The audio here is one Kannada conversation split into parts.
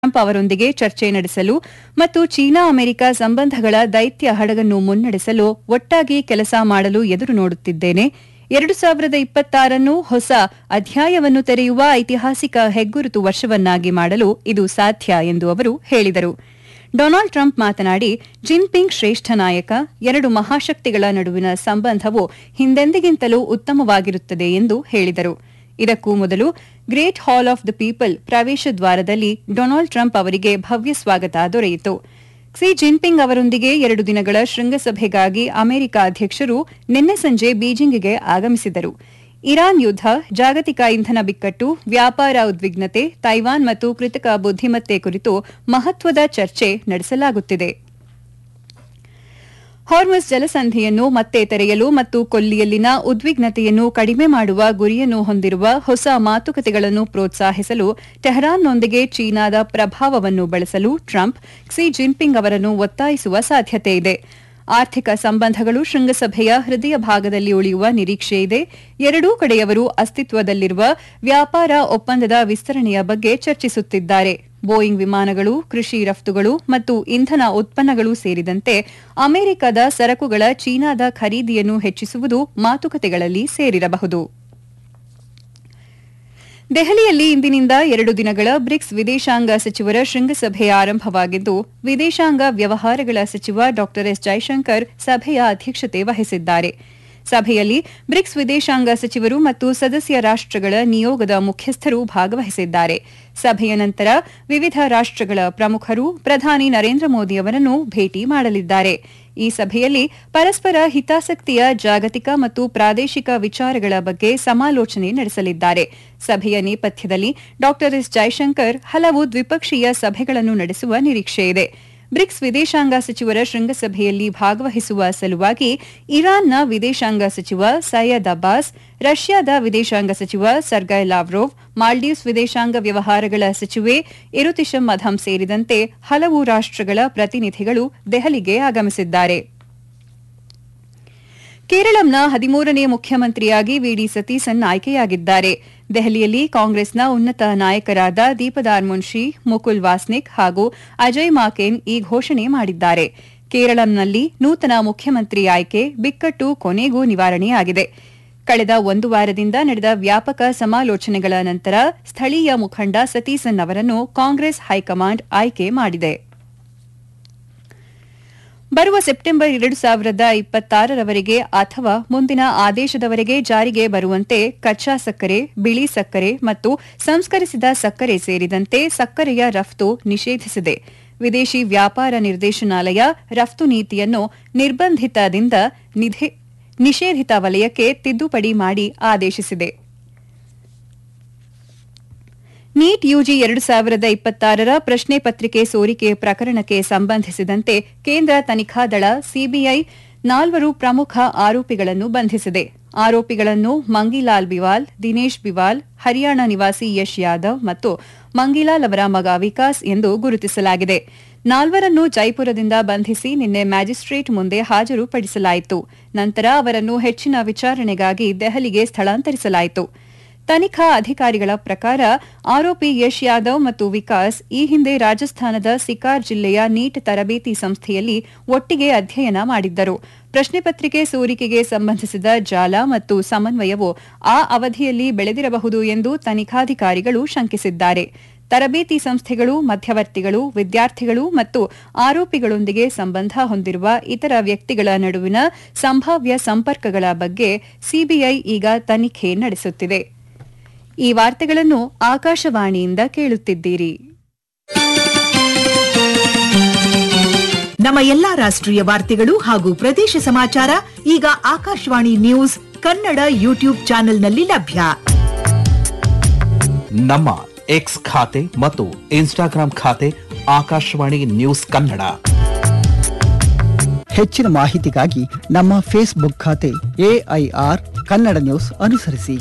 ಟ್ರಂಪ್ ಅವರೊಂದಿಗೆ ಚರ್ಚೆ ನಡೆಸಲು ಮತ್ತು ಚೀನಾ ಅಮೆರಿಕ ಸಂಬಂಧಗಳ ದೈತ್ಯ ಹಡಗನ್ನು ಮುನ್ನಡೆಸಲು ಒಟ್ಟಾಗಿ ಕೆಲಸ ಮಾಡಲು ಎದುರು ನೋಡುತ್ತಿದ್ದೇನೆ ಎರಡು ಸಾವಿರದ ಇಪ್ಪತ್ತಾರನ್ನು ಹೊಸ ಅಧ್ಯಾಯವನ್ನು ತೆರೆಯುವ ಐತಿಹಾಸಿಕ ಹೆಗ್ಗುರುತು ವರ್ಷವನ್ನಾಗಿ ಮಾಡಲು ಇದು ಸಾಧ್ಯ ಎಂದು ಅವರು ಹೇಳಿದರು ಡೊನಾಲ್ಡ್ ಟ್ರಂಪ್ ಮಾತನಾಡಿ ಜಿನ್ಪಿಂಗ್ ಶ್ರೇಷ್ಠ ನಾಯಕ ಎರಡು ಮಹಾಶಕ್ತಿಗಳ ನಡುವಿನ ಸಂಬಂಧವು ಹಿಂದೆಂದಿಗಿಂತಲೂ ಉತ್ತಮವಾಗಿರುತ್ತದೆ ಎಂದು ಹೇಳಿದರು ಇದಕ್ಕೂ ಮೊದಲು great hall of the people ಪ್ರವೇಶ ದ್ವಾರದಲ್ಲಿ ಡೊನಾಲ್ಡ್ ಟ್ರಂಪ್ ಅವರಿಗೆ ಭವ್ಯ ಸ್ವಾಗತ ದೊರೆಯಿತು ಕ್ಸಿ ಜಿನ್ಪಿಂಗ್ ಅವರೊಂದಿಗೆ ಎರಡು ದಿನಗಳ ಶೃಂಗಸಭೆಗಾಗಿ ಅಮೆರಿಕ ಅಧ್ಯಕ್ಷರು ನಿನ್ನೆ ಸಂಜೆ ಬೀಜಿಂಗ್ಗೆ ಆಗಮಿಸಿದರು ಇರಾನ್ ಯುದ್ಧ ಜಾಗತಿಕ ಇಂಧನ ಬಿಕ್ಕಟ್ಟು ವ್ಯಾಪಾರ ಉದ್ವಿಗ್ನತೆ ತೈವಾನ್ ಮತ್ತು ಕೃತಕ ಬುದ್ದಿಮತ್ತೆ ಕುರಿತು ಮಹತ್ವದ ಚರ್ಚೆ ನಡೆಸಲಾಗುತ್ತಿದೆ ಹಾರ್ಮಸ್ ಜಲಸಂಧಿಯನ್ನು ಮತ್ತೆ ತೆರೆಯಲು ಮತ್ತು ಕೊಲ್ಲಿಯಲ್ಲಿನ ಉದ್ವಿಗ್ನತೆಯನ್ನು ಕಡಿಮೆ ಮಾಡುವ ಗುರಿಯನ್ನು ಹೊಂದಿರುವ ಹೊಸ ಮಾತುಕತೆಗಳನ್ನು ಪ್ರೋತ್ಸಾಹಿಸಲು ಟೆಹರಾನ್ನೊಂದಿಗೆ ಚೀನಾದ ಪ್ರಭಾವವನ್ನು ಬಳಸಲು ಟ್ರಂಪ್ ಕ್ಸಿ ಜಿನ್ಪಿಂಗ್ ಅವರನ್ನು ಒತ್ತಾಯಿಸುವ ಸಾಧ್ಯತೆಯಿದೆ ಆರ್ಥಿಕ ಸಂಬಂಧಗಳು ಶೃಂಗಸಭೆಯ ಹೃದಯ ಭಾಗದಲ್ಲಿ ಉಳಿಯುವ ನಿರೀಕ್ಷೆಯಿದೆ ಎರಡೂ ಕಡೆಯವರು ಅಸ್ತಿತ್ವದಲ್ಲಿರುವ ವ್ಯಾಪಾರ ಒಪ್ಪಂದದ ವಿಸ್ತರಣೆಯ ಬಗ್ಗೆ ಚರ್ಚಿಸುತ್ತಿದ್ದಾರೆ ಬೋಯಿಂಗ್ ವಿಮಾನಗಳು ಕೃಷಿ ರಫ್ತುಗಳು ಮತ್ತು ಇಂಧನ ಉತ್ಪನ್ನಗಳು ಸೇರಿದಂತೆ ಅಮೆರಿಕದ ಸರಕುಗಳ ಚೀನಾದ ಖರೀದಿಯನ್ನು ಹೆಚ್ಚಿಸುವುದು ಮಾತುಕತೆಗಳಲ್ಲಿ ಸೇರಿರಬಹುದು ದೆಹಲಿಯಲ್ಲಿ ಇಂದಿನಿಂದ ಎರಡು ದಿನಗಳ ಬ್ರಿಕ್ಸ್ ವಿದೇಶಾಂಗ ಸಚಿವರ ಶೃಂಗಸಭೆ ಆರಂಭವಾಗಿದ್ದು ವಿದೇಶಾಂಗ ವ್ಯವಹಾರಗಳ ಸಚಿವ ಡಾ ಎಸ್ ಜೈಶಂಕರ್ ಸಭೆಯ ಅಧ್ಯಕ್ಷತೆ ವಹಿಸಿದ್ದಾರೆ ಸಭೆಯಲ್ಲಿ ಬ್ರಿಕ್ಸ್ ವಿದೇಶಾಂಗ ಸಚಿವರು ಮತ್ತು ಸದಸ್ಯ ರಾಷ್ಟಗಳ ನಿಯೋಗದ ಮುಖ್ಯಸ್ಥರು ಭಾಗವಹಿಸಿದ್ದಾರೆ ಸಭೆಯ ನಂತರ ವಿವಿಧ ರಾಷ್ಟಗಳ ಪ್ರಮುಖರು ಪ್ರಧಾನಿ ನರೇಂದ್ರ ಮೋದಿ ಅವರನ್ನು ಭೇಟಿ ಮಾಡಲಿದ್ದಾರೆ ಈ ಸಭೆಯಲ್ಲಿ ಪರಸ್ಪರ ಹಿತಾಸಕ್ತಿಯ ಜಾಗತಿಕ ಮತ್ತು ಪ್ರಾದೇಶಿಕ ವಿಚಾರಗಳ ಬಗ್ಗೆ ಸಮಾಲೋಚನೆ ನಡೆಸಲಿದ್ದಾರೆ ಸಭೆಯ ನೇಪಥ್ಯದಲ್ಲಿ ಡಾ ಎಸ್ ಜೈಶಂಕರ್ ಹಲವು ದ್ವಿಪಕ್ಷೀಯ ಸಭೆಗಳನ್ನು ನಡೆಸುವ ನಿರೀಕ್ಷೆಯಿದೆ ಬ್ರಿಕ್ಸ್ ವಿದೇಶಾಂಗ ಸಚಿವರ ಶೃಂಗಸಭೆಯಲ್ಲಿ ಭಾಗವಹಿಸುವ ಸಲುವಾಗಿ ಇರಾನ್ನ ವಿದೇಶಾಂಗ ಸಚಿವ ಸೈಯದ್ ಅಬ್ಬಾಸ್ ರಷ್ಯಾದ ವಿದೇಶಾಂಗ ಸಚಿವ ಸರ್ಗೈ ಲಾವ್ರೋವ್ ಮಾಲ್ಡೀವ್ಸ್ ವಿದೇಶಾಂಗ ವ್ಯವಹಾರಗಳ ಸಚಿವೆ ಇರುತಿಶಮ್ ಮಧಮ್ ಸೇರಿದಂತೆ ಹಲವು ರಾಷ್ಟಗಳ ಪ್ರತಿನಿಧಿಗಳು ದೆಹಲಿಗೆ ಆಗಮಿಸಿದ್ದಾರೆ ಕೇರಳಂನ ಹದಿಮೂರನೇ ಮುಖ್ಯಮಂತ್ರಿಯಾಗಿ ವಿಡಿ ಸತೀಸನ್ ಆಯ್ಕೆಯಾಗಿದ್ದಾರೆ ದೆಹಲಿಯಲ್ಲಿ ಕಾಂಗ್ರೆಸ್ನ ಉನ್ನತ ನಾಯಕರಾದ ದೀಪದಾರ್ ಮುನ್ಷಿ ಮುಕುಲ್ ವಾಸ್ನಿಕ್ ಹಾಗೂ ಅಜಯ್ ಮಾಕೇನ್ ಈ ಘೋಷಣೆ ಮಾಡಿದ್ದಾರೆ ಕೇರಳಂನಲ್ಲಿ ನೂತನ ಮುಖ್ಯಮಂತ್ರಿ ಆಯ್ಕೆ ಬಿಕ್ಕಟ್ಟು ಕೊನೆಗೂ ನಿವಾರಣೆಯಾಗಿದೆ ಕಳೆದ ಒಂದು ವಾರದಿಂದ ನಡೆದ ವ್ಯಾಪಕ ಸಮಾಲೋಚನೆಗಳ ನಂತರ ಸ್ಥಳೀಯ ಮುಖಂಡ ಸತೀಸನ್ ಅವರನ್ನು ಕಾಂಗ್ರೆಸ್ ಹೈಕಮಾಂಡ್ ಆಯ್ಕೆ ಮಾಡಿದೆ ಬರುವ ಸೆಪ್ಟೆಂಬರ್ ಎರಡು ಸಾವಿರದ ಇಪ್ಪತ್ತಾರರವರೆಗೆ ಅಥವಾ ಮುಂದಿನ ಆದೇಶದವರೆಗೆ ಜಾರಿಗೆ ಬರುವಂತೆ ಕಚ್ಚಾ ಸಕ್ಕರೆ ಬಿಳಿ ಸಕ್ಕರೆ ಮತ್ತು ಸಂಸ್ಕರಿಸಿದ ಸಕ್ಕರೆ ಸೇರಿದಂತೆ ಸಕ್ಕರೆಯ ರಫ್ತು ನಿಷೇಧಿಸಿದೆ ವಿದೇಶಿ ವ್ಯಾಪಾರ ನಿರ್ದೇಶನಾಲಯ ರಫ್ತು ನೀತಿಯನ್ನು ನಿರ್ಬಂಧಿತದಿಂದ ನಿಷೇಧಿತ ವಲಯಕ್ಕೆ ತಿದ್ದುಪಡಿ ಮಾಡಿ ಆದೇಶಿಸಿದೆ ನೀಟ್ ಯುಜಿ ಎರಡು ಸಾವಿರದ ಇಪ್ಪತ್ತಾರರ ಪ್ರಶ್ನೆ ಪತ್ರಿಕೆ ಸೋರಿಕೆ ಪ್ರಕರಣಕ್ಕೆ ಸಂಬಂಧಿಸಿದಂತೆ ಕೇಂದ್ರ ತನಿಖಾ ದಳ ಸಿಬಿಐ ನಾಲ್ವರು ಪ್ರಮುಖ ಆರೋಪಿಗಳನ್ನು ಬಂಧಿಸಿದೆ ಆರೋಪಿಗಳನ್ನು ಮಂಗಿಲಾಲ್ ಬಿವಾಲ್ ದಿನೇಶ್ ಬಿವಾಲ್ ಹರಿಯಾಣ ನಿವಾಸಿ ಯಶ್ ಯಾದವ್ ಮತ್ತು ಮಂಗಿಲಾಲ್ ಅವರ ಮಗ ವಿಕಾಸ್ ಎಂದು ಗುರುತಿಸಲಾಗಿದೆ ನಾಲ್ವರನ್ನು ಜೈಪುರದಿಂದ ಬಂಧಿಸಿ ನಿನ್ನೆ ಮ್ಯಾಜಿಸ್ಟ್ರೇಟ್ ಮುಂದೆ ಹಾಜರುಪಡಿಸಲಾಯಿತು ನಂತರ ಅವರನ್ನು ಹೆಚ್ಚಿನ ವಿಚಾರಣೆಗಾಗಿ ದೆಹಲಿಗೆ ಸ್ಥಳಾಂತರಿಸಲಾಯಿತು ತನಿಖಾ ಅಧಿಕಾರಿಗಳ ಪ್ರಕಾರ ಆರೋಪಿ ಯಶ್ ಯಾದವ್ ಮತ್ತು ವಿಕಾಸ್ ಈ ಹಿಂದೆ ರಾಜಸ್ಥಾನದ ಸಿಕಾರ್ ಜಿಲ್ಲೆಯ ನೀಟ್ ತರಬೇತಿ ಸಂಸ್ಥೆಯಲ್ಲಿ ಒಟ್ಟಿಗೆ ಅಧ್ಯಯನ ಮಾಡಿದ್ದರು ಪ್ರಶ್ನೆ ಪತ್ರಿಕೆ ಸೋರಿಕೆಗೆ ಸಂಬಂಧಿಸಿದ ಜಾಲ ಮತ್ತು ಸಮನ್ವಯವು ಆ ಅವಧಿಯಲ್ಲಿ ಬೆಳೆದಿರಬಹುದು ಎಂದು ತನಿಖಾಧಿಕಾರಿಗಳು ಶಂಕಿಸಿದ್ದಾರೆ ತರಬೇತಿ ಸಂಸ್ಥೆಗಳು ಮಧ್ಯವರ್ತಿಗಳು ವಿದ್ಯಾರ್ಥಿಗಳು ಮತ್ತು ಆರೋಪಿಗಳೊಂದಿಗೆ ಸಂಬಂಧ ಹೊಂದಿರುವ ಇತರ ವ್ಯಕ್ತಿಗಳ ನಡುವಿನ ಸಂಭಾವ್ಯ ಸಂಪರ್ಕಗಳ ಬಗ್ಗೆ ಸಿಬಿಐ ಈಗ ತನಿಖೆ ನಡೆಸುತ್ತಿದೆ ಈ ವಾರ್ತೆಗಳನ್ನು ಆಕಾಶವಾಣಿಯಿಂದ ಕೇಳುತ್ತಿದ್ದೀರಿ ನಮ್ಮ ಎಲ್ಲಾ ರಾಷ್ಟ್ರೀಯ ವಾರ್ತೆಗಳು ಹಾಗೂ ಪ್ರದೇಶ ಸಮಾಚಾರ ಈಗ ಆಕಾಶವಾಣಿ ನ್ಯೂಸ್ ಕನ್ನಡ ಯೂಟ್ಯೂಬ್ ಚಾನೆಲ್ನಲ್ಲಿ ಲಭ್ಯ ನಮ್ಮ ಎಕ್ಸ್ ಖಾತೆ ಮತ್ತು ಇನ್ಸ್ಟಾಗ್ರಾಂ ಖಾತೆ ಆಕಾಶವಾಣಿ ನ್ಯೂಸ್ ಕನ್ನಡ ಹೆಚ್ಚಿನ ಮಾಹಿತಿಗಾಗಿ ನಮ್ಮ ಫೇಸ್ಬುಕ್ ಖಾತೆ ಎಐಆರ್ ಕನ್ನಡ ನ್ಯೂಸ್ ಅನುಸರಿಸಿ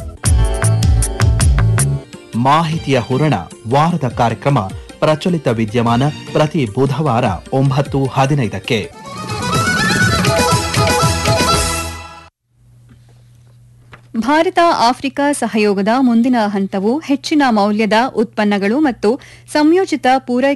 ಮಾಹಿತಿಯ ಹೂರಣ ವಾರದ ಕಾರ್ಯಕ್ರಮ ಪ್ರಚಲಿತ ವಿದ್ಯಮಾನ ಪ್ರತಿ ಬುಧವಾರ ಒಂಬತ್ತು ಹದಿನೈದಕ್ಕೆ ಭಾರತ ಆಫ್ರಿಕಾ ಸಹಯೋಗದ ಮುಂದಿನ ಹಂತವು ಹೆಚ್ಚಿನ ಮೌಲ್ಯದ ಉತ್ಪನ್ನಗಳು ಮತ್ತು ಸಂಯೋಜಿತ ಪೂರೈಕೆ